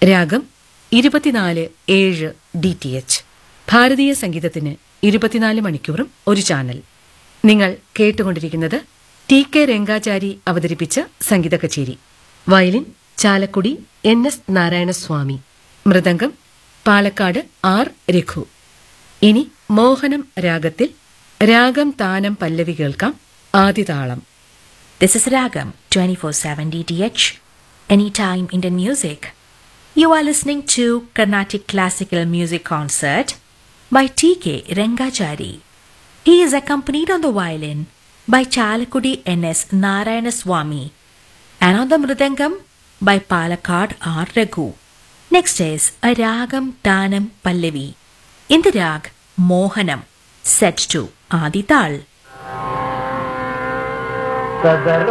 രാഗം ഇരുപത്തിനാല് ഏഴ് ഡി ടി എച്ച് ഭാരതീയ സംഗീതത്തിന് ഇരുപത്തിനാല് മണിക്കൂറും ഒരു ചാനൽ നിങ്ങൾ കേട്ടുകൊണ്ടിരിക്കുന്നത് ടി കെ രംഗാചാരി അവതരിപ്പിച്ച സംഗീത കച്ചേരി violin Chalakudy N S Narayanaswamy mridangam Palakkad R Raghu ഇനി മോഹനം രാഗത്തിൽ രാഗം താനം പല്ലവി കേൾക്കാം ആദിതാളം This is Ragam 24/7 DTH Anytime Indian Music. You are listening to Carnatic Classical Music Concert by T.K. Rengachari. He is accompanied on the violin by Chalakudi N.S. Narayanaswamy and on the mridangam by Palakkad R. Raghu. Next is a Ragam Tanam Pallavi in the rag Mohanam set to Adi Tal. ಸದರ